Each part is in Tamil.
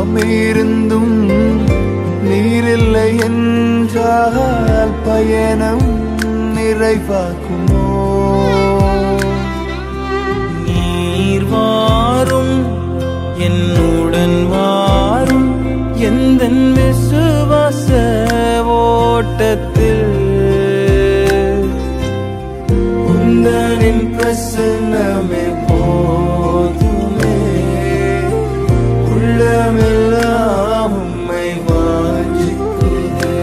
எல்லாம் இருந்தும் நீரில்லை என்றால் பயணம் நிறைவாக்குமோ நீர் வாரும் என்னுடன் வாரும் எந்த விசுவாச ஓட்டத்தில் உந்தனின் பிரசன்னமே போதுமே உள்ளமெல்லாம் உம்மை வாஞ்சிக்கிறேன்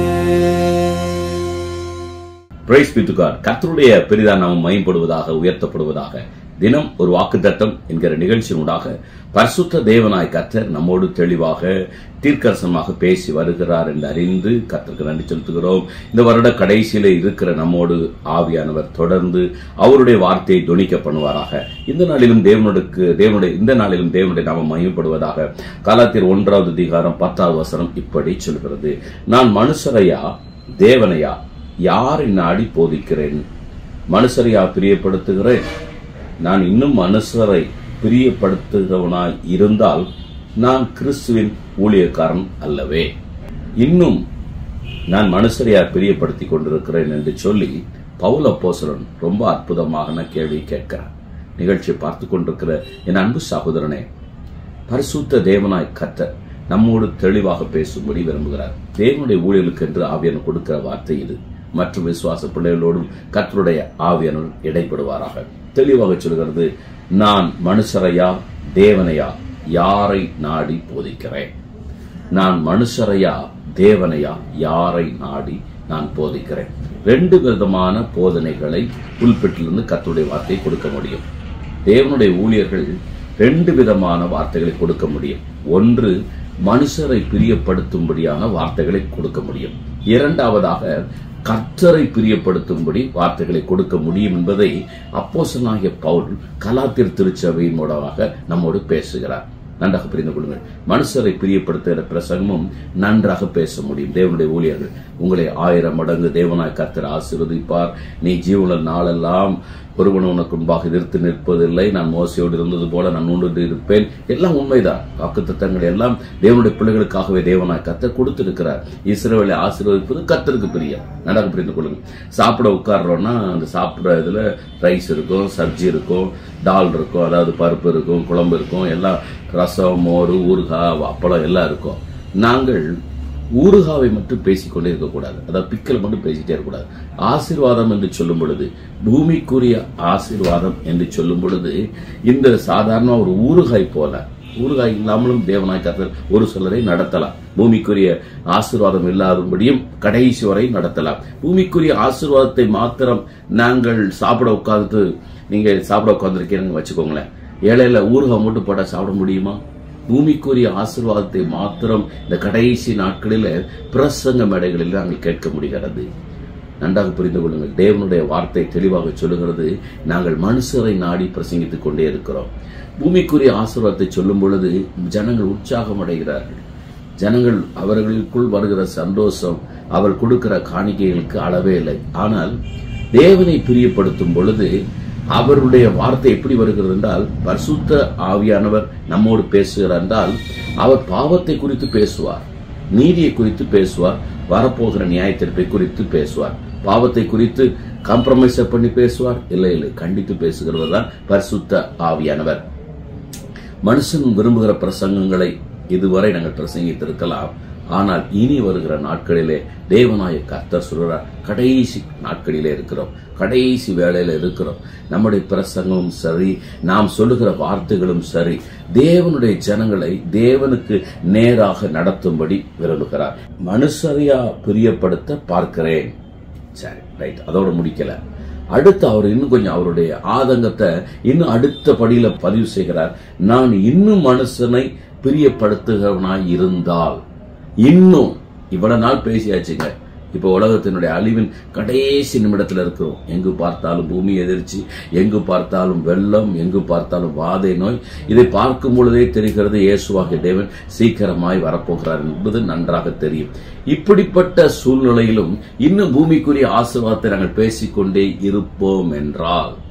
பிரைஸ் பி காட் கர்த்தருடைய பெரிதான நாமம் மயம்படுவதாக உயர்த்தப்படுவதாக தினம் ஒரு வாக்குத்தத்தம் என்கிற நிகழ்ச்சியினூடாக பரிசுத்த தேவனாய் கர்த்தர் நம்மோடு தெளிவாக தீர்க்கரசமாக பேசி வருகிறார் என்று அறிந்து கர்த்தருக்கு நன்றி செலுத்துகிறோம் இந்த வருட கடைசியில இருக்கிற நம்மோடு ஆவியானவர் தொடர்ந்து அவருடைய வார்த்தையை துணிக்க பண்ணுவாராக இந்த நாளிலும் தேவனுக்கு தேவனுடைய இந்த நாளிலும் தேவனுடைய நாமம் மையப்படுவதாக காலத்தில் ஒன்றாவது அதிகாரம் பத்தாவது வசனம் இப்படி சொல்கிறது நான் மனுஷரையா தேவனையா யாரை நாடி போதிக்கிறேன் மனுஷரையா பிரியப்படுத்துகிறேன் நான் இன்னும் மனுஷரை பிரியப்படுத்துகிறவனாய் இருந்தால் நான் கிறிஸ்துவின் ஊழியக்காரன் அல்லவே இன்னும் நான் மனுஷரையா பிரியப்படுத்திக் கொண்டிருக்கிறேன் என்று சொல்லி பவுல் அப்போஸ்தலன் ரொம்ப அற்புதமான கேள்வி கேட்கிறார் நிகழ்ச்சியை பார்த்து கொண்டிருக்கிற என் அன்பு சகோதரனே பரிசுத்த தேவனாய் கர்த்தர் நம்மோடு தெளிவாக பேசும்படி விரும்புகிறார் தேவனுடைய ஊழியர்களுக்கு என்று ஆவியானவர் கொடுக்கிற வார்த்தை இது மற்றும் விசுவாச பிள்ளைகளோடும் கர்த்தருடைய ஆவியானவர் இடைப்படுவாராக தெளிவாக சொல்கிறது நான் மனுஷரையா தேவனையா யாரை நாடி போதிக்கிறேன் நான் மனுஷரையா தேவனையா யாரை நாடி நான் போதிக்கிறேன் ரெண்டு விதமான போதனைகளை புல்பெட்டிலிருந்து கர்த்தருடைய வார்த்தையை கொடுக்க முடியும் தேவனுடைய ஊழியர்கள் ரெண்டு விதமான வார்த்தைகளை கொடுக்க முடியும் ஒன்று மனுஷரை பிரியப்படுத்தும்படியான வார்த்தைகளை கொடுக்க முடியும் இரண்டாவதாக கர்த்தரை பிரியப்படுத்தும்படி வார்த்தைகளை கொடுக்க முடியும் என்பதை அப்போசனாகிய பவுல் கலாத்திர் திருச்சபையின் மூலமாக நம்மோடு பேசுகிறார் நன்றாக புரிந்து கொள்ளுங்கள் மனுஷரை பிரியப்படுத்துகிற பிரசங்கமும் நன்றாக பேச முடியும் தேவனுடைய ஊழியர்கள் உங்களை ஆயிரம் மடங்கு தேவனாய் கர்த்தர் ஆசீர்வதிப்பார் நீ ஜீவன நாளெல்லாம் ஒருவன் உனக்கு முன்பாக எதிர்த்து நிற்பதில்லை நான் மோசையோடு இருந்தது போல நான் உண்டு இருப்பேன் எல்லாம் உண்மைதான் வாக்குத்தத்தங்கள் எல்லாம் தேவனுடைய பிள்ளைகளுக்காகவே தேவனாய் கர்த்தர் கொடுத்திருக்கிறார் இஸ்ரவேலை ஆசீர்வதிப்பது கர்த்தருக்கு பிரியம் நன்றாக புரிந்து கொள்ளுங்க சாப்பிட உட்கார்றோம்னா அந்த சாப்பிட்ற இதுல ரைஸ் இருக்கும் சப்ஜி இருக்கும் டால் இருக்கும் அதாவது பருப்பு இருக்கும் குழம்பு இருக்கும் எல்லாம் ரசம் மோர் ஊறுகாய் அப்பளம் எல்லாம் இருக்கும் நாங்கள் ஊறுகாவை மட்டும் பேசிக்கொண்டே இருக்கக்கூடாது அதாவது பிக்கல் மட்டும் பேசிட்டே இருக்கக்கூடாது ஆசீர்வாதம் என்று சொல்லும் பொழுது பூமிக்குரிய ஆசீர்வாதம் என்று சொல்லும் பொழுது இந்த சாதாரண ஒரு ஊறுகாய் போல ஊறுகாய் இல்லாமலும் தேவனாய் கர்த்தர் ஒரு சிலரை நடத்தலாம் பூமிக்குரிய ஆசீர்வாதம் இல்லாதபடியும் கடைசி வரை நடத்தலாம் பூமிக்குரிய ஆசீர்வாதத்தை மாத்திரம் நாங்கள் சாப்பிட உட்கார்ந்து நீங்க சாப்பிட உட்கார்ந்துருக்கீங்க வச்சுக்கோங்களேன் ஏழையில ஊறுகாய் மட்டும் போட்டா சாப்பிட முடியுமா பூமிக்குரிய ஆசீர்வாதத்தை மாத்திரம் இந்த கடைசி நாட்களில் பிரசங்க மேடைகளில் நாங்கள் கேட்க முடிகிறது நன்றாக புரிந்து கொள்ளுங்கள் தேவனுடைய வார்த்தை தெளிவாக சொல்லுகிறது நாங்கள் மனுஷரை நாடி பிரசங்கித்துக் கொண்டே இருக்கிறோம் பூமிக்குரிய ஆசீர்வாதத்தை சொல்லும் பொழுது ஜனங்கள் உற்சாகம் அடைகிறார்கள் ஜனங்கள் அவர்களுக்குள் வருகிற சந்தோஷம் அவர் கொடுக்கிற காணிக்கைகளுக்கு அளவே இல்லை ஆனால் தேவனை பிரியப்படுத்தும் பொழுது அவருடைய வார்த்தை எப்படி வருகிறது என்றால் பரிசுத்த ஆவியானவர் நம்மோடு பேசுகிறார் என்றால் அவர் பாவத்தை குறித்து பேசுவார் நீதியை குறித்து பேசுவார் வரப்போகிற நியாயத்தீர்ப்பை குறித்து பேசுவார் பாவத்தை குறித்து காம்ப்ரமைஸ் பண்ணி பேசுவார் இல்லை இல்லை கண்டித்து பேசுகிறவர் தான் பரிசுத்த ஆவியானவர் மனுஷன் விரும்புகிற பிரசங்கங்களை இதுவரை நாங்கள் பிரசங்கித்திருக்கலாம் ஆனால் இனி வருகிற நாட்களிலே தேவனாய கர்த்தர் சொல்கிறார் கடைசி நாட்களிலே இருக்கிறோம் கடைசி வேளையில இருக்கிறோம் நம்முடைய பிரசங்கமும் சரி நாம் சொல்லுகிற வார்த்தைகளும் சரி தேவனுடைய ஜனங்களை தேவனுக்கு நேராக நடத்தும்படி விரும்புகிறார் மனுஷரையா பிரியப்படுத்த பார்க்கிறேன் சரி ரைட் அதோட முடிக்கல அடுத்து அவர் இன்னும் கொஞ்சம் அவருடைய ஆதங்கத்தை இன்னும் அடுத்த படியில பதிவு செய்கிறார் நான் இன்னும் மனுஷனை பிரியப்படுத்துகிறவனாய் இருந்தால் இன்னும் இவ்வளவு நாள் பேசியாச்சுங்க இப்ப உலகத்தினுடைய அழிவின் கடைசி நிமிடத்துல இருக்கிறோம் எங்கு பார்த்தாலும் பூமி எதிர்ச்சி எங்கு பார்த்தாலும் வெள்ளம் எங்கு பார்த்தாலும் வாதை நோய் இதை பார்க்கும் பொழுதே தெரிகிறது இயேசுவாகிய தேவன் சீக்கிரமாய் வரப்போகிறார் என்பது நன்றாக தெரியும் இப்படிப்பட்ட சூழ்நிலையிலும் இன்னும் பூமிக்குரிய ஆசீர்வாதத்தை நாங்கள் பேசிக்கொண்டே இருப்போம் என்றால்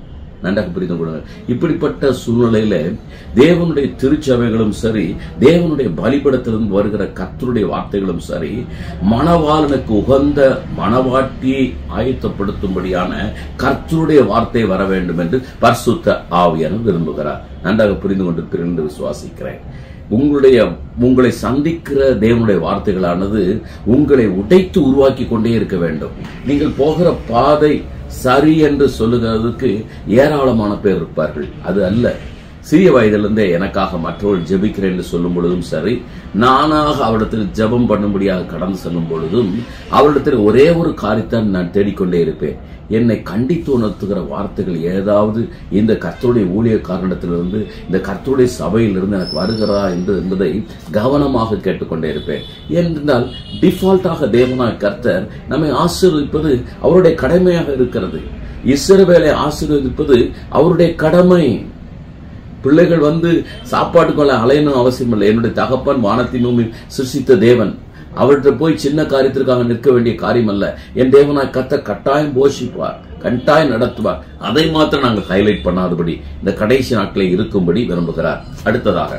நன்றாக புரிந்து கொள்ளுங்கள் இப்படிப்பட்ட சூழ்நிலையில தேவனுடைய திருச்சபைகளும் சரி தேவனுடைய பலிபடத்திலிருந்து வருகிற கர்த்தருடைய வார்த்தைகளும் சரி மணவாளனுக்கு உகந்த மணவாட்டியை ஆயத்தப்படுத்தும்படியான கர்த்தருடைய வார்த்தை வர வேண்டும் என்று பரிசுத்த ஆவியானவர் விரும்புகிறார் நன்றாக புரிந்து கொண்டிருக்கிறேன் என்று விசுவாசிக்கிறேன் உங்களுடைய உங்களை சந்திக்கிற தேவனுடைய வார்த்தைகளானது உங்களை உடைத்து உருவாக்கி கொண்டே இருக்க வேண்டும் நீங்கள் போகிற பாதை சரி என்று சொல்லுகிறதுக்கு ஏராளமான பேர் இருப்பார்கள் அது அல்ல சிறிய வயதிலிருந்தே எனக்காக மற்றவர்கள் ஜெபிக்கிறேன் என்று சொல்லும் பொழுதும் சரி நானாக அவரிடத்தில் ஜெபம் பண்ணும்படியாக கடந்து செல்லும் பொழுதும் அவரிடத்தில் ஒரே ஒரு காரியத்தான் நான் தேடிக்கொண்டே இருப்பேன் என்னை கண்டித்து உணர்த்துகிற வார்த்தைகள் ஏதாவது இந்த கர்த்தருடைய ஊழிய காரணத்திலிருந்து இந்த கர்த்தருடைய சபையிலிருந்து எனக்கு வருகிறதா என்று என்பதை கவனமாக கேட்டுக்கொண்டே இருப்பேன் ஏனென்றால் டிஃபால்ட்டாக தேவனாய் கர்த்தர் நம்மை ஆசீர்வதிப்பது அவருடைய கடமையாக இருக்கிறது இஸ்ரவேலை ஆசீர்வதிப்பது அவருடைய கடமை பிள்ளைகள் வந்து சாப்பாட்டுக்குள்ள அலையணும் அவசியம் இல்லை என்னுடைய தகப்பன் வானத்தின் பூமி சிருஷ்டித்த தேவன் அவர்கிட்ட போய் சின்ன காரியத்திற்காக நிற்க வேண்டிய காரியம் அல்ல என் தேவனாய் கத்த கட்டாயம் போஷிப்பார் கட்டாயம் நடத்துவார் அதை மாத்திரம் நாங்கள் ஹைலைட் பண்ணாதபடி இந்த கடைசி நாட்களில் இருக்கும்படி விரும்புகிறார் அடுத்ததாக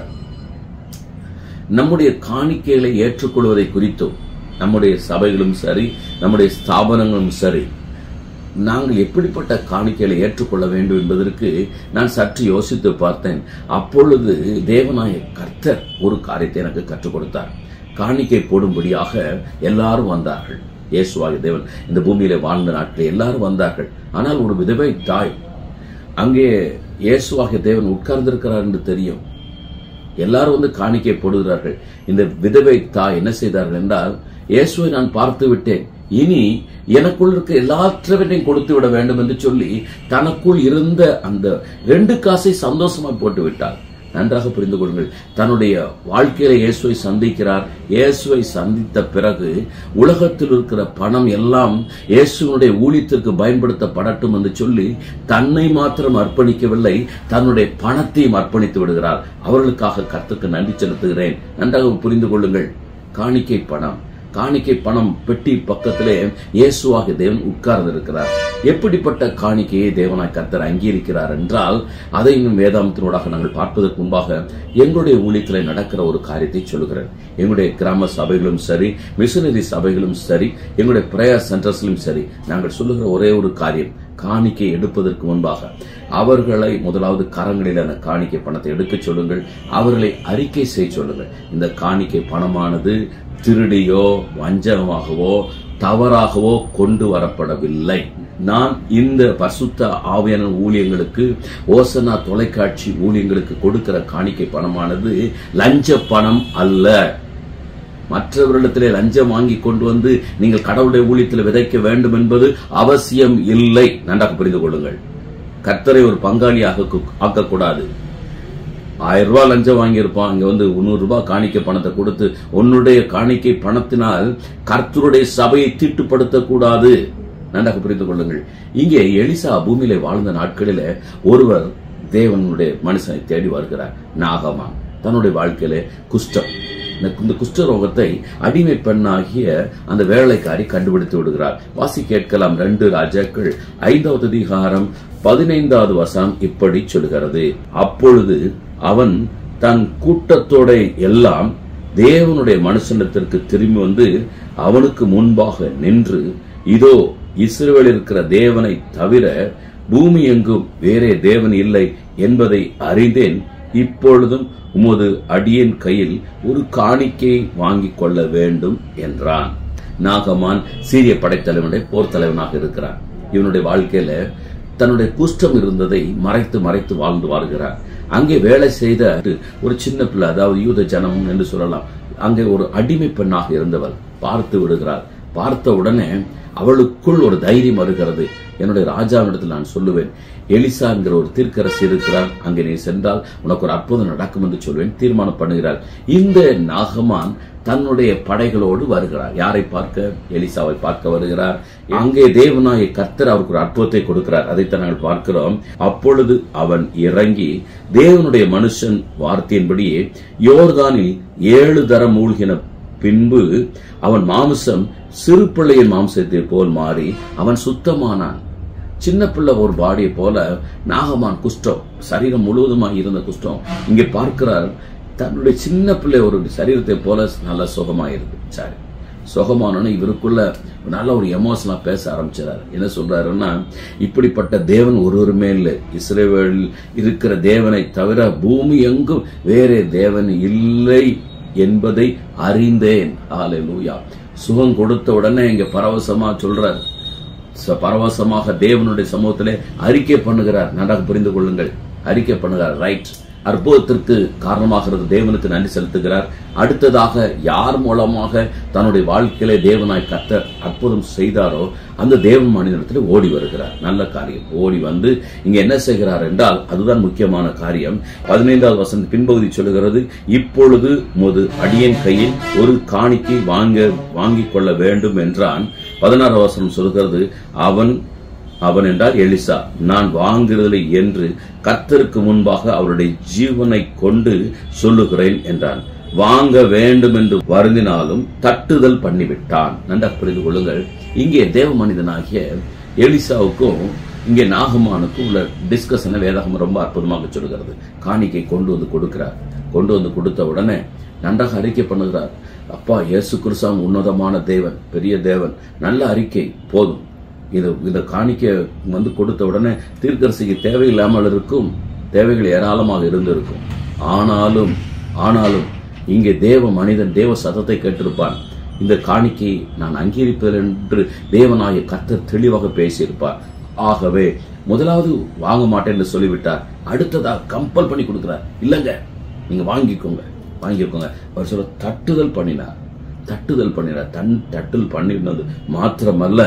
நம்முடைய காணிக்கைகளை ஏற்றுக்கொள்வதை குறித்தும் நம்முடைய சபைகளும் சரி நம்முடைய ஸ்தாபனங்களும் சரி நாங்கள் எப்படிப்பட்ட காணிக்கைகளை ஏற்றுக்கொள்ள வேண்டும் என்பதற்கு நான் சற்று யோசித்து பார்த்தேன் அப்பொழுது தேவனாய கர்த்தர் ஒரு காரியத்தை எனக்கு கற்றுக் கொடுத்தார் காணிக்கை போடும்படியாக எல்லாரும் வந்தார்கள் இயேசுவாகிய தேவன் இந்த பூமியில வாழ்ந்த நாட்களில் எல்லாரும் வந்தார்கள் ஆனால் ஒரு விதவை தாய் அங்கே இயேசுவாகிய தேவன் உட்கார்ந்திருக்கிறார் என்று தெரியும் எல்லாரும் வந்து காணிக்கை போடுகிறார்கள் இந்த விதவை தாய் என்ன செய்தார்கள் என்றால் இயேசுவை நான் பார்த்து விட்டேன் இனி எனக்குள் இருக்க எல்லாற்றவற்றையும் கொடுத்து விட வேண்டும் என்று சொல்லி தனக்குள் இருந்த அந்த ரெண்டு காசை சந்தோஷமா போட்டு விட்டார் நன்றாக புரிந்து கொள்ளுங்கள் தன்னுடைய வாழ்க்கையில இயேசுவை சந்திக்கிறார் இயேசுவை சந்தித்த பிறகு உலகத்தில் இருக்கிற பணம் எல்லாம் இயேசுனுடைய ஊழியத்திற்கு பயன்படுத்தப்படட்டும் என்று சொல்லி தன்னை மாத்திரம் அர்ப்பணிக்கவில்லை தன்னுடைய பணத்தையும் அர்ப்பணித்து விடுகிறார் அவர்களுக்காக கர்த்தருக்கு நன்றி செலுத்துகிறேன் நன்றாக புரிந்து கொள்ளுங்கள் காணிக்கை பணம் காணிக்கை பணம் பெட்டி பக்கத்திலே இயேசுவாக தேவன் உட்கார்ந்து இருக்கிறார் எப்படிப்பட்ட காணிக்கையை தேவனாய் கர்த்தர் அங்கீகரிக்கிறார் என்றால் அதை இன்னும் வேதாந்தத்தினூடாக நாங்கள் பார்ப்பதற்கு முன்பாக எங்களுடைய ஊழியத்திலே நடக்கிற ஒரு காரியத்தை சொல்கிறேன் எங்களுடைய கிராம சபைகளும் சரி மிஷனரி சபைகளும் சரி எங்களுடைய பிரேயர் சென்டர்ஸ்லும் சரி நாங்கள் சொல்லுகிற ஒரே ஒரு காரியம் காணிக்கை எடுப்பதற்கு முன்பாக அவர்களை முதலாவது கரங்களில் அந்த காணிக்கை பணத்தை எடுக்கச் சொல்லுங்கள் அவர்களை அறிக்கை செய்ய சொல்லுங்கள் இந்த காணிக்கை பணமானது திருடியோ வஞ்சகமாகவோ தவறாகவோ கொண்டு வரப்படவில்லை நான் இந்த பசுத்த ஆவியான ஊழியங்களுக்கு ஓசனா தொலைக்காட்சி ஊழியங்களுக்கு கொடுக்கிற காணிக்கை பணமானது லஞ்ச பணம் அல்ல மற்றவர்களிடத்திலே லஞ்சம் வாங்கி கொண்டு வந்து நீங்கள் கடவுளுடைய ஊழியத்தில் விதைக்க வேண்டும் என்பது அவசியம் இல்லை நன்றாக புரிந்து கொள்ளுங்கள் கர்த்தரை ஒரு பங்காளியாக ஆக்கக்கூடாது ஆயிரம் ரூபாய் லஞ்சம் வாங்கியிருப்பான் இங்க வந்து முன்னூறு ரூபாய் காணிக்கை பணத்தை கொடுத்து உன்னுடைய காணிக்கை பணத்தினால் கர்த்தருடைய சபையை தீட்டுப்படுத்தக்கூடாது நன்றாக புரிந்து கொள்ளுங்கள் இங்கே எலிசா பூமியில வாழ்ந்த நாட்களில ஒருவர் தேவனுடைய மனுஷனை தேடி வருகிறார் நாகமான் தன்னுடைய வாழ்க்கையில குஷ்டம் இந்த குஷ்ட ரோகத்தை அடிமை பெண்ணாகிய அந்த வேலைக்காரி கண்டுபிடித்து விடுகிறார் வாசி கேட்கலாம் ரெண்டு ராஜாக்கள் ஐந்தாவது அதிகாரம் பதினைந்தாவது வசனம் இப்படி சொல்கிறது அப்பொழுது அவன் தன் கூட்டத்தோட எல்லாம் தேவனுடைய மனுஷனத்திற்கு திரும்பி வந்து அவனுக்கு முன்பாக நின்று இதோ இஸ்ரேல் இருக்கிற தேவனை தவிர பூமி எங்கும் வேறே தேவன் இல்லை என்பதை அறிந்தேன் இப்பொழுதும் உமது அடியன் கையில் ஒரு காணிக்கை வாங்கிக் கொள்ள வேண்டும் என்றான் நாகமான் சீரிய படைத்தலைவனுடைய போர் தலைவனாக இருக்கிறான் இவனுடைய வாழ்க்கையில தன்னுடைய குஷ்டம் இருந்ததை மறைத்து மறைத்து வாழ்ந்து வாழ்கிறார் அங்கே வேலை செய்த ஒரு சின்ன பிள்ளை அதாவது யூத ஜனம் என்று சொல்லலாம் அங்கே ஒரு அடிமை பெண்ணாக இருந்தவர் பார்த்து விடுகிறார் பார்த்த உடனே அவளுக்குள் ஒரு தைரியம் வருகிறது என்னுடைய ராஜாவிடத்தில் நான் சொல்லுவேன் எலிசா என்கிற ஒரு தீர்க்கரசி இருக்கிறார் அங்கே நீ சென்றால் உனக்கு ஒரு அற்புதம் நடக்கும் என்று சொல்வேன் தீர்மானம் பண்ணுகிறார் இந்த நாகமான் தன்னுடைய படைகளோடு வருகிறார் யாரை பார்க்க எலிசாவை பார்க்க வருகிறார் அங்கே தேவனாய கர்த்தர் அவருக்கு ஒரு அற்புதத்தை கொடுக்கிறார் அதைத்தான் நாங்கள் பார்க்கிறோம் அப்பொழுது அவன் இறங்கி தேவனுடைய மனுஷன் வார்த்தையின்படியே யோர்தானில் ஏழு தரம் மூழ்கின பின்பு அவன் மாம்சம் சிறு பிள்ளையின் மாம்சத்தை போல் மாறி அவன் சுத்தமானான் சின்ன பிள்ளை ஒரு பாடியை போல நாகமான் குஷ்டம் சரீரம் முழுவதுமாக இருந்த குஷ்டம் இங்கே பார்க்கிறார் தன்னுடைய சின்ன பிள்ளை ஒரு சரீரத்தை போல நல்ல சுகமாயிருக்கு சரி சுகமானோன்னு இவருக்குள்ள நல்ல ஒரு எமோஷனலா பேச ஆரம்பிச்சார் என்ன சொல்றாருன்னா இப்படிப்பட்ட தேவன் ஒருவருமே இல்லை இஸ்ரேவேல் இருக்கிற தேவனை தவிர பூமி எங்கும் வேறே தேவன் இல்லை என்பதை அறிந்தேன் ஹalleluya சுகம் கொடுத்த உடனே இங்க பரவசமா சொல்றார் ச- பரவசமாக தேவனுடைய சமூகத்திலே அறிக்கை பண்ணுகிறார் நன்றாக புரிந்து கொள்ளுங்கள் அறிக்கை பண்ணுகிறார் ரைட் அற்புதத்திற்கு காரணமாகிறது தேவனுக்கு நன்றி செலுத்துகிறார் அடுத்ததாக யார் மூலமாக தன்னுடைய வாழ்க்கையிலே தேவனாய் கத்த அற்புதம் செய்தாரோ அந்த தேவன் மனிதனத்தில் ஓடி வருகிறார் நல்ல காரியம் ஓடி வந்து இங்க என்ன செய்கிறார் என்றால் அதுதான் முக்கியமான காரியம் பதினைந்தாவது வசந்த பின்பகுதி சொல்லுகிறது இப்பொழுது முது அடியன் கையில் ஒரு காணிக்கை வாங்க வாங்கிக் கொள்ள வேண்டும் என்றான் பதினாறு வசனம் சொல்கிறது அவன் அவன் என்றால் எலிசா நான் வாங்குறதில்லை என்று கர்த்தருக்கு முன்பாக அவருடைய ஜீவனை கொண்டு சொல்லுகிறேன் என்றான் வாங்க வேண்டும் என்று வருந்தினாலும் தட்டுதல் பண்ணிவிட்டான் நன்றாக புரிந்து கொள்ளுங்கள் இங்கே தேவ மனிதனாகிய எலிசாவுக்கும் இங்கே நாகமானுக்கும் உள்ள டிஸ்கஷனை வேதாகம் ரொம்ப அற்புதமாக சொல்லுகிறது காணிக்கை கொண்டு வந்து கொடுக்கிறார் கொண்டு வந்து கொடுத்த உடனே நன்றாக அறிக்கை பண்ணுகிறார் அப்பா இயேசு கிறிஸ்தாம் உன்னதமான தேவன் பெரிய தேவன் நல்ல அறிக்கை போதும் இது இந்த காணிக்கை வந்து கொடுத்த உடனே தீர்க்கரசிக்கு தேவையில்லாமல் இருக்கும் தேவைகள் ஏராளமாக இருந்திருக்கும் ஆனாலும் ஆனாலும் இங்கே தேவ மனிதன் தேவ சத்தத்தை கேட்டிருப்பான் இந்த காணிக்கையை நான் அங்கீகரிப்பேன் என்று தேவனாய கர்த்தர் தெளிவாக பேசியிருப்பார் ஆகவே முதலாவது வாங்க மாட்டேன் என்று சொல்லிவிட்டார் அடுத்ததா கம்பல் பண்ணி கொடுக்கிறார் இல்லங்க நீங்க வாங்கிக்கோங்க வாங்கிக்கோங்க அவர் சொல்ல தட்டுதல் பண்ணினார் தட்டுதல் பண்ணினார் தன் தட்டுதல் பண்ணினது மாத்திரமல்ல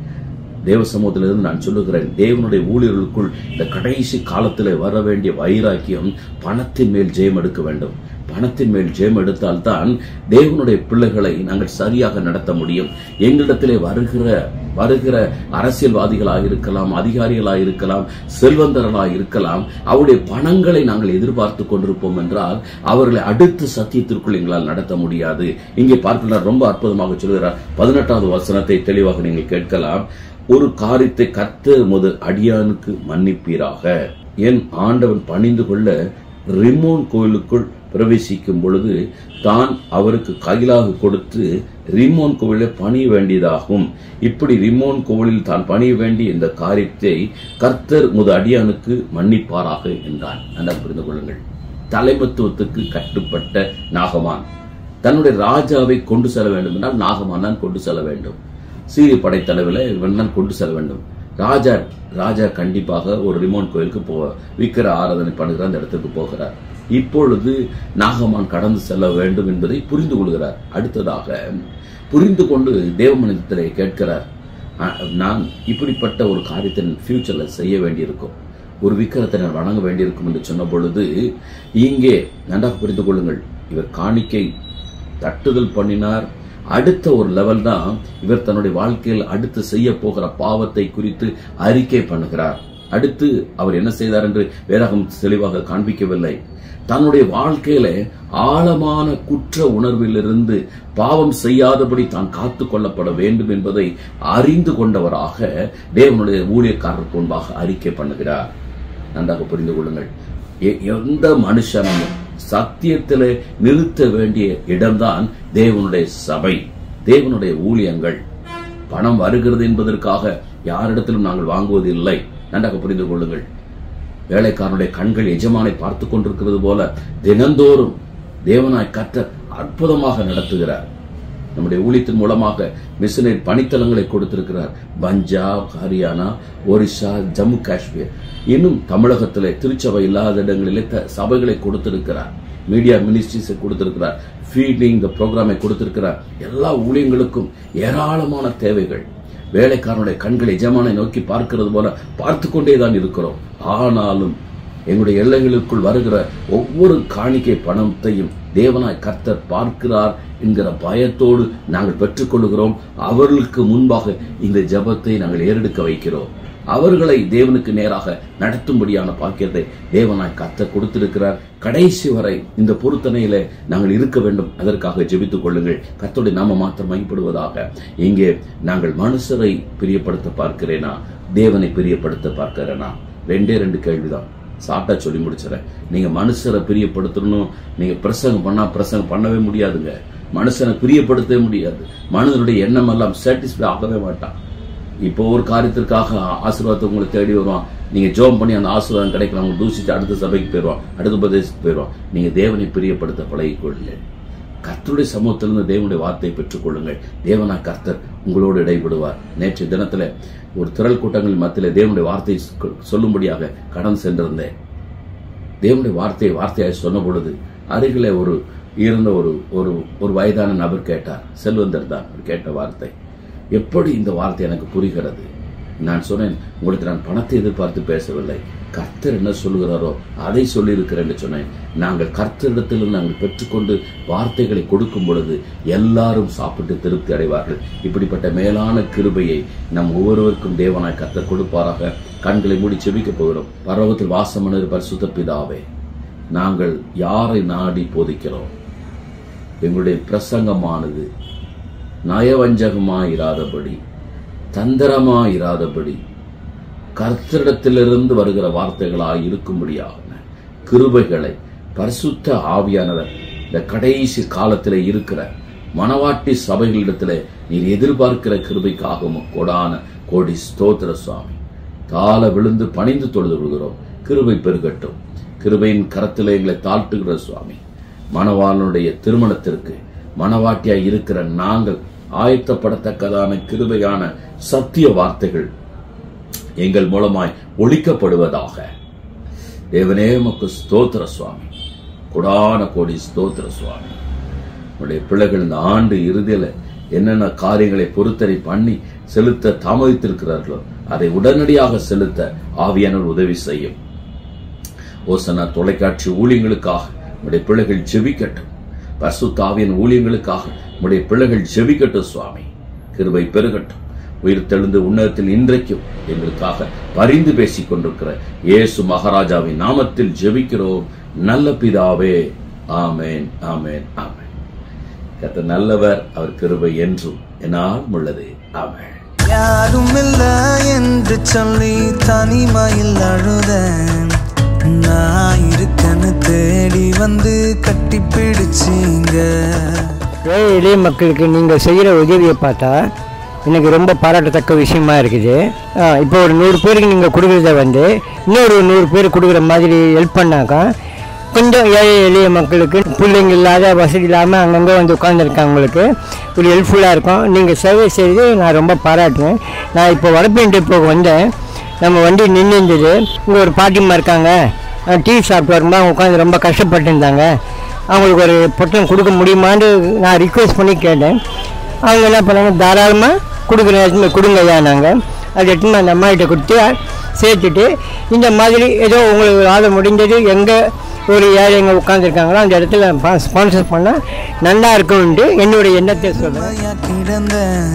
தேவ சமூகத்திலிருந்து நான் சொல்லுகிறேன் தேவனுடைய ஊழியர்களுக்குள் இந்த கடைசி காலத்தில் வர வேண்டிய வைராக்கியம் பணத்தின் மேல் ஜெயம் எடுக்க வேண்டும் பணத்தின் மேல் ஜெயம் எடுத்தால்தான் தேவனுடைய பிள்ளைகளை நாங்கள் சரியாக நடத்த முடியும் எங்களிடத்திலே வருகிற வருகிற அரசியல்வாதிகளாக இருக்கலாம் அதிகாரிகளாக இருக்கலாம் செல்வந்தர்களாக இருக்கலாம் அவருடைய பணங்களை நாங்கள் எதிர்பார்த்து கொண்டிருப்போம் என்றால் அவர்களை அடுத்த சத்தியத்திற்குள் எங்களால் நடத்த முடியாது இங்கே பார்க்கிறார் ரொம்ப அற்புதமாக சொல்கிறார் பதினெட்டாவது வசனத்தை தெளிவாக நீங்கள் கேட்கலாம் ஒரு காரியத்தை கர்த்தர் முதல் அடியானுக்கு மன்னிப்பீராக என் ஆண்டவன் பணிந்து கொள்ள ரிமோன் கோயிலுக்குள் பிரவேசிக்கும் பொழுது தான் அவருக்கு கையிலாக கொடுத்து ரிமோன் கோவிலை பணிய வேண்டியதாகும் இப்படி ரிமோன் கோவிலில் தான் பணிய வேண்டிய இந்த காரியத்தை கர்த்தர் முது அடியானுக்கு மன்னிப்பாராக என்றான் நன்றாக புரிந்து கொள்ளுங்கள் தலைமத்துவத்துக்கு கட்டுப்பட்ட நாகமான் தன்னுடைய ராஜாவை கொண்டு செல்ல வேண்டும் என்றால் நாகமான் தான் கொண்டு செல்ல வேண்டும் சீரிய படைத்தளவில் இவன் தான் கொண்டு செல்ல வேண்டும் ராஜா ராஜா கண்டிப்பாக ஒரு ரிமோட் கோயிலுக்கு போ விக்கிர ஆராதனை பண்ணுகிற அந்த இடத்துக்கு போகிறார் இப்பொழுது நாகமான் கடந்து செல்ல வேண்டும் என்பதை புரிந்து கொள்கிறார் அடுத்ததாக புரிந்து கொண்டு தேவமனிதத்திலே கேட்கிறார் "அ- நான் இப்படிப்பட்ட ஒரு காரியத்தை ஃபியூச்சர்ல செய்ய வேண்டியிருக்கும் ஒரு விக்கிரத்தை நான் வணங்க வேண்டியிருக்கும் என்று சொன்ன பொழுது இங்கே நன்றாக புரிந்து கொள்ளுங்கள் இவர் காணிக்கை தட்டுதல் பண்ணினார் அடுத்த ஒரு லெவல் தான் இவர் தன்னுடைய வாழ்க்கையில் அடுத்து செய்ய போகிற பாவத்தை குறித்து அறிக்கை பண்ணுகிறார் அடுத்து அவர் என்ன செய்தார் என்று வேதாகம் தெளிவாக காண்பிக்கவில்லை தன்னுடைய வாழ்க்கையில ஆழமான குற்ற உணர்விலிருந்து பாவம் செய்யாதபடி தான் காத்து கொள்ளப்பட வேண்டும் என்பதை அறிந்து கொண்டவராக தேவனுடைய ஊழியக்காரருக்கு முன்பாக அறிக்கை பண்ணுகிறார் நன்றாக புரிந்து கொள்ளுங்கள் எ- எந்த மனுஷனும் சத்தியத்திலே நிறுத்த வேண்டிய இடம்தான் தேவனுடைய சபை தேவனுடைய ஊழியங்கள் பணம் வருகிறது என்பதற்காக யாரிடத்திலும் நாங்கள் வாங்குவதில்லை நன்றாக புரிந்து கொள்ளுங்கள் வேலைக்காரனுடைய கண்கள் எஜமானை பார்த்து கொண்டிருக்கிறது போல தினந்தோறும் தேவனாய் கற்ற அற்புதமாக நடத்துகிறார் நம்முடைய ஊழியத்தின் மூலமாக மிஷனரி பணித்தளங்களை கொடுத்திருக்கிறார் பஞ்சாப் ஹரியானா ஒரிசா ஜம்மு காஷ்மீர் இன்னும் தமிழகத்திலே திருச்சபை இல்லாத இடங்களிலே த- சபைகளை கொடுத்திருக்கிறார் மீடியா மினிஸ்ட்ரிஸை கொடுத்திருக்கிறார் ஃபீடிங் த ப்ரோக்ராமை கொடுத்திருக்கிறார் எல்லா ஊழியங்களுக்கும் ஏராளமான தேவைகள் வேலைக்காரனுடைய கண்கள் எஜமானை நோக்கி பார்க்கிறது போல பார்த்து கொண்டே தான் இருக்கிறோம் ஆனாலும் எங்களுடைய எல்லைகளுக்குள் வருகிற ஒவ்வொரு காணிக்கை பணத்தையும் தேவனாய் கர்த்தர் பார்க்கிறார் என்கிற பயத்தோடு நாங்கள் பெற்றுக்கொள்கிறோம் அவர்களுக்கு முன்பாக இந்த ஜெபத்தை நாங்கள் ஏறெடுக்க வைக்கிறோம் அவர்களை தேவனுக்கு நேராக நடத்தும்படியான பாக்கியத்தை தேவனாய் கத்த கொடுத்திருக்கிறார் கடைசி வரை இந்த பொருத்தனையில நாங்கள் இருக்க வேண்டும் அதற்காக ஜெபித்துக் கொள்ளுங்கள் கத்தோடைய நாம மாத்திரம் மைப்படுவதாக இங்கே நாங்கள் மனுஷரை பிரியப்படுத்த பார்க்கிறேனா தேவனை பிரியப்படுத்த பார்க்கிறேனா ரெண்டே ரெண்டு கேள்விதான் சாப்பிட்டா சொல்லி முடிச்சிடறேன் நீங்க மனுஷரை பிரியப்படுத்தணும் நீங்க பிரசங்கம் பண்ணா பிரசங்கம் பண்ணவே முடியாதுங்க மனுஷனை பிரியப்படுத்தவே முடியாது மனிதனுடைய எண்ணம் எல்லாம் சாட்டிஸ்ஃபை ஆகவே மாட்டான் இப்போ ஒரு காரியத்திற்காக ஆசீர்வாதத்தை உங்களை தேடி வருவான் நீங்க ஜோம் பண்ணி அந்த ஆசீர்வாதம் கிடைக்கலாம் அவங்க தூசிச்சு அடுத்த சபைக்கு போயிடுவான் அடுத்த பிரதேசத்துக்கு போயிடுவான் நீங்க தேவனை பிரியப்படுத்த பழகிக் கொள்ளுங்கள் கர்த்தருடைய சமூகத்திலிருந்து தேவனுடைய வார்த்தையை பெற்றுக்கொள்ளுங்கள் தேவனா கர்த்தர் உங்களோடு இடைபடுவார் நேற்று தினத்துல ஒரு திரள் கூட்டங்கள் மத்தியில தேவனுடைய வார்த்தையை சொ- சொல்லும்படியாக கடன் சென்றிருந்தேன் தேவனுடைய வார்த்தையை வார்த்தையாக சொன்ன பொழுது அருகிலே ஒரு இருந்த ஒரு ஒரு ஒரு வயதான நபர் கேட்டார் செல்வந்தர் தான் அவர் கேட்ட வார்த்தை எப்படி இந்த வார்த்தை எனக்கு புரிகிறது நான் சொன்னேன் உங்களுக்கு நான் பணத்தை எதிர்பார்த்து பேசவில்லை கர்த்தர் என்ன சொல்லுகிறாரோ அதை சொல்லியிருக்கிறேன் என்று சொன்னேன் நாங்கள் கர்த்தரிடத்தில் நாங்கள் பெற்றுக்கொண்டு வார்த்தைகளை கொடுக்கும் பொழுது எல்லாரும் சாப்பிட்டு திருப்தி அடைவார்கள் இப்படிப்பட்ட மேலான கிருபையை நம் ஒவ்வொருவருக்கும் தேவனாய் கர்த்தர் கொடுப்பாராக கண்களை மூடி செபிக்க போகிறோம் பரவத்தில் வாசமனர் பரிசுத்த பிதாவே நாங்கள் யாரை நாடி போதிக்கிறோம் எங்களுடைய பிரசங்கமானது நயவஞ்சகமாயிராதபடி தந்திரமாயிராதபடி கர்த்தரிடத்திலிருந்து வருகிற வார்த்தைகளாய் இருக்கும்படியாக கிருபைகளை பரிசுத்த ஆவியானவர் இந்த கடைசி காலத்தில் இருக்கிற மணவாட்டி சபைகளிடத்தில் நீர் எதிர்பார்க்கிற கிருபைக்காக உமக்கு கொடான கோடி ஸ்தோத்திர சுவாமி தாள விழுந்து பணிந்து தொழுது விடுகிறோம் கிருபை பெருகட்டும் கிருபையின் கரத்திலே எங்களை தாழ்த்துகிற சுவாமி மணவாளனுடைய திருமணத்திற்கு மணவாட்டியாய் இருக்கிற நாங்கள் ஆயத்தப்படத்தக்கதான கிருபையான சத்திய வார்த்தைகள் எங்கள் மூலமாய் ஒழிக்கப்படுவதாக தேவனே உமக்கு ஸ்தோத்திர சுவாமி கொடான கோடி ஸ்தோத்திர சுவாமி உடைய பிள்ளைகள் இந்த ஆண்டு இறுதியில என்னென்ன காரியங்களை பொறுத்தனை பண்ணி செலுத்த தாமதித்திருக்கிறார்களோ அதை உடனடியாக செலுத்த ஆவியானவர் உதவி செய்யும் ஓசனா தொலைக்காட்சி ஊழியங்களுக்காக உடைய பிள்ளைகள் ஜெபிக்கட்டும் பரிசுத்தாவியன் ஊழியங்களுக்காக உடைய பிள்ளைகள் ஜெபிக்கட்டும் சுவாமி கிருபை பெருகட்டும் உயிர் தெழுந்து உன்னதத்தில் இன்றைக்கும் எங்களுக்காக பரிந்து பேசிக் கொண்டிருக்கிற இயேசு மகாராஜாவின் நாமத்தில் ஜெபிக்கிறோம் நல்ல பிதாவே ஆமேன் ஆமேன் ஆமேன் கத்த நல்லவர் அவர் கிருபை என்றும் என்னால் உள்ளது ஆமேன் யாரும் இல்ல என்று சொல்லி தனிமையில் அழுதேன் நான் இருக்கன்னு தேடி வந்து கட்டி பிடிச்சீங்க ஏழை எளிய மக்களுக்கு நீங்கள் செய்கிற உதவியை பார்த்தா எனக்கு ரொம்ப பாராட்டத்தக்க விஷயமா இருக்குது ஆ, இப்போ ஒரு நூறு பேருக்கு நீங்கள் கொடுக்குறத வந்து இன்னொரு நூறு பேர் கொடுக்குற மாதிரி ஹெல்ப் பண்ணாக்கா கொஞ்சம் ஏழை எளிய மக்களுக்கு பிள்ளைங்க இல்லாத வசதி இல்லாமல் அங்கங்கே வந்து உட்காந்துருக்கவங்களுக்கு ஒரு ஹெல்ப்ஃபுல்லாக இருக்கும் நீங்கள் சேவை செய்து நான் ரொம்ப பாராட்டுவேன் நான் இப்போ வடப்பேன் இப்போ வந்தேன் நம்ம வண்டி நின்று இருந்தது இங்கே ஒரு பாட்டிம்மா இருக்காங்க டீ சாப்பிட்டு வரும்போது அவங்க உட்காந்து ரொம்ப கஷ்டப்பட்டு இருந்தாங்க அவங்களுக்கு ஒரு பொட்டலம் கொடுக்க முடியுமான்னு நான் ரிக்வெஸ்ட் பண்ணி கேட்டேன் அவங்க என்ன பண்ணாங்க தாராளமாக கொடுக்குற நேரத்தில் கொடுங்க ஐயா நாங்கள் அது எடுத்துன்னு அந்த அம்மாகிட்ட கொடுத்து சேர்த்துட்டு இந்த மாதிரி ஏதோ உங்களுக்கு ஆக முடிஞ்சது எங்கே ஒரு ஏழைங்க உட்காந்துருக்காங்களோ அந்த இடத்துல ஸ்பான்சர் பண்ணால் நல்லா இருக்கும்ன்ட்டு என்னுடைய எண்ணத்தை சொல்கிறேன் உண்மையா கிடந்த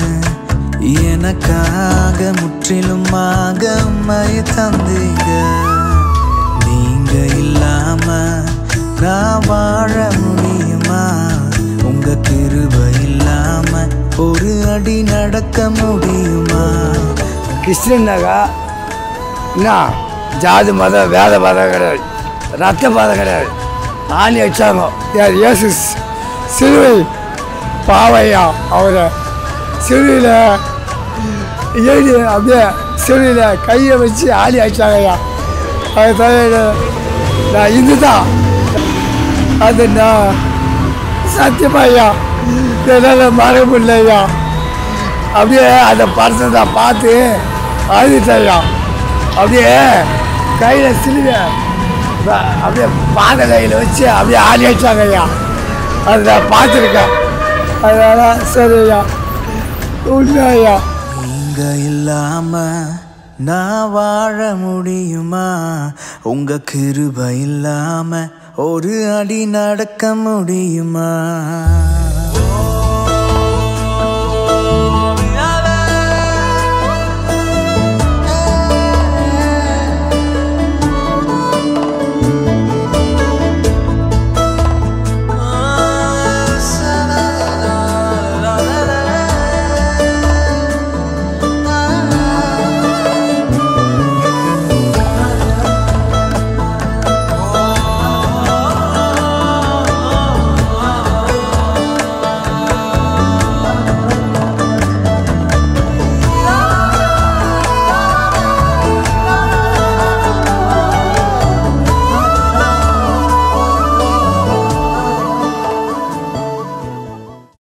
எனக்காக முற்றிலுமாக உண்மை தந்தீங்க நீங்க இல்லாம நான் வாழ முடியுமா உங்க கிருபை இல்லாம ஒரு அடி நடக்க முடியுமா கிறிஸ்டின்னாக்கா என்ன ஜாதி மதம் வேத மதம் கிடையாது ரத்த மதம் கிடையாது ஆணி வச்சாங்க யார் இயேசு சி- சிலுவை பாவையா அவரை சிலுவையில் ஏறி அப்படியே சிலுவையில் கையை வச்சு ஆணி வச்சாங்கய்யா அது தவிர நான் இந்து தான் அது நான் சத்தியமா ஐயா என்னால் மற முடியல ஐயா அப்படியே அந்த படத்தை நான் பார்த்து அழுதுட்டேயா அப்படியே கையில் சிலுவை ப- அப்படியே பாத கையில் வச்சு அப்படியே ஆடி வச்சாங்க ஐயா அதை நான் பார்த்துருக்கேன் அதனால சரி ஐயா உண்மை ஐயா நீங்க இல்லாம நான் வாழ முடியுமா உங்க கிருபை இல்லாம ஒரு அடி நடக்க முடியுமா